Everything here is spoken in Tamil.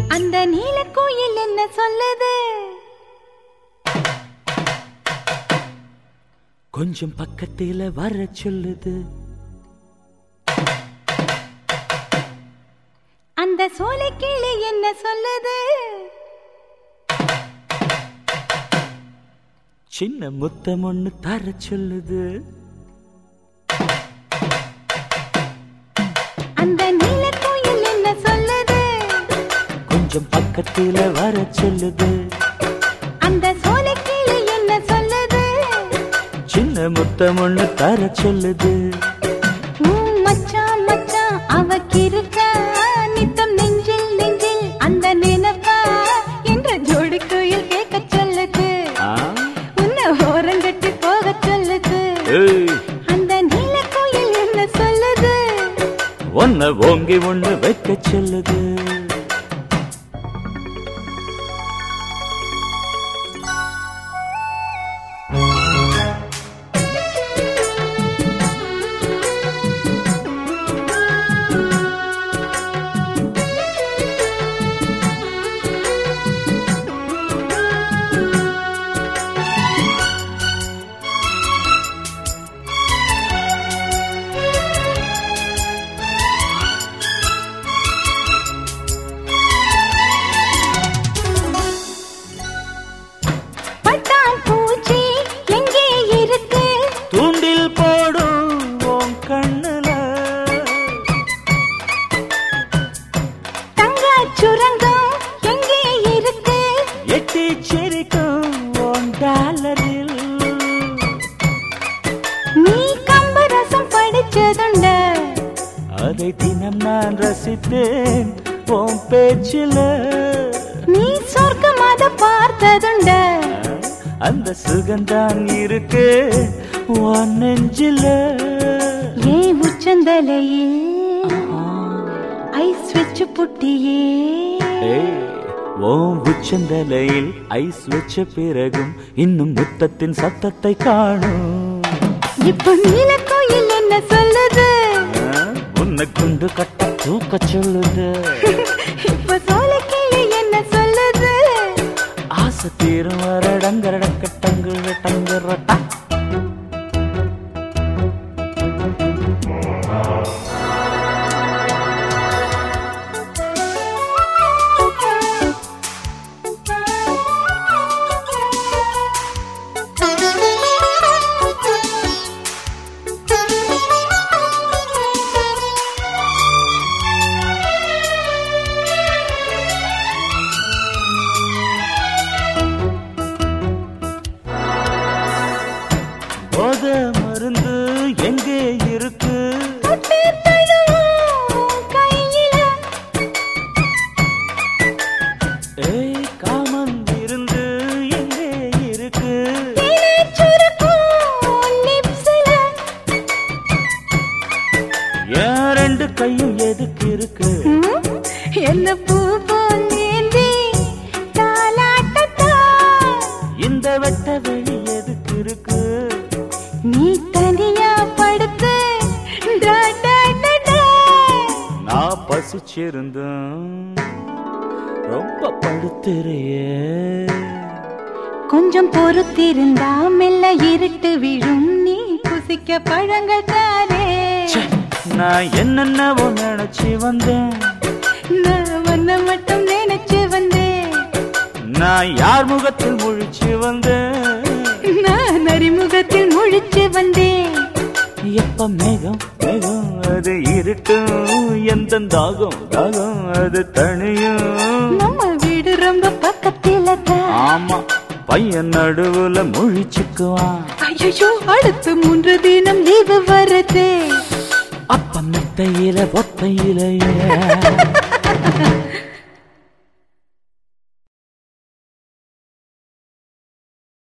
அந்த நீலக்கோயில் என்ன சொல்லுது கொஞ்சம் பக்கத்துல வர சொல்லுது அந்த சோலைக்கிளி என்ன சொல்லுது சின்ன முத்தம் ஒண்ணு தர சொல்லுது அந்த நீலக்கோயில் என்ன சொல்லுது கொஞ்சம் பக்கத்துல வர சொல்லுது அந்த சோலைக்கிளி என்ன சொல்லுது சின்ன முத்தம் ஒண்ணு தர சொல்லுது உம் மச்சான் மச்சான் அவக்கிருக்கா நித்தம் நெஞ்சில் நெஞ்சில் அந்த நினைப்பா என்ற ஜோடி கோயில் கேட்க சொல்லுது ஆ? உன்னை ஓரங்கட்டி போக சொல்லுது ஏய், அந்த நீலக்கோயில் என்ன சொல்லுது உன்னை ஓங்கி ஒண்ணு வைக்க சொல்லுது பட்டான் பூச்சி எங்கே இருக்கு தூண்டில் போடும் உன் கண்ணுல தங்கா சுரங்கம் எங்கே இருக்கு எட்டி சிரிக்கும் உன் டாலரில் நீ கம்பு ரசம் படிச்சதுண்ட அதை தினம் நான் ரசித்தேன் உன் பேச்சில நீ சொர்க்கமாத பார்த்ததுண்ட அந்த சுகந்தான் இருக்கு உன் நெஞ்சில ஏ உச்சந்தலையில் ஐஸ் வச்சு புட்டியே ஏய், உன் உச்சந்தலையில் ஐஸ் வச்ச பிறகும் இன்னும் முத்தத்தின் சத்தத்தை காணும் இப்போ நீலக்கோயில் என்ன சொல்லுது ஆ, உன்னை குண்டு கட்ட தூக்க சொல்லுது இப்போ சோலைக்கிளி என்ன சொல்லுது ஆசை தீரும் வரடங்கரடக்க டங்கு டங்குரட்டா போத மருந்து எங்கே இருக்கு தொட்டு தழுவும் கையில ஏய் காமம் இருந்து எங்கே இருக்கு தேனை சுருக்கும் லிப்ஸ்ல என் ரெண்டு கையும் எதுக்கு இருக்கு ம், என்ன பூ போல் ஏந்தி தாலாட்டத்தா இந்த வெட்ட வெளி எதுக்கு இருக்கு நீ தனியா படுத்து டா, டா, டா, டா. நான் பசிச்சிருந்தேன் ரொம்ப படுத்துறியே கொஞ்சம் பொறுத்திருந்தா மெல்ல இருட்டு விழும் நீ புசிக்க பழங்கள் தாரே ச்சே, நான் என்னென்னவோ நினைச்சு வந்தேன் நான் உன்னை மட்டும் நினைச்சு வந்தேன் நான் யார் முகத்தில் முழிச்சு வந்தேன் நான் அறிமுகத்தில் முழிச்சு வந்தேன் எப்ப மேகம் மேகம் அது இருட்டும் எந்த தாகம் தாகம் அது தனியும் நம்ம வீடு ரொம்ப பக்கத்துல தான் ஆமா பையன் நடுவுல முழிச்சுக்குவான் ஐயோ அடுத்து மூன்று தினம் லீவு வருது அப்ப மெத்தையில ஒத்தையில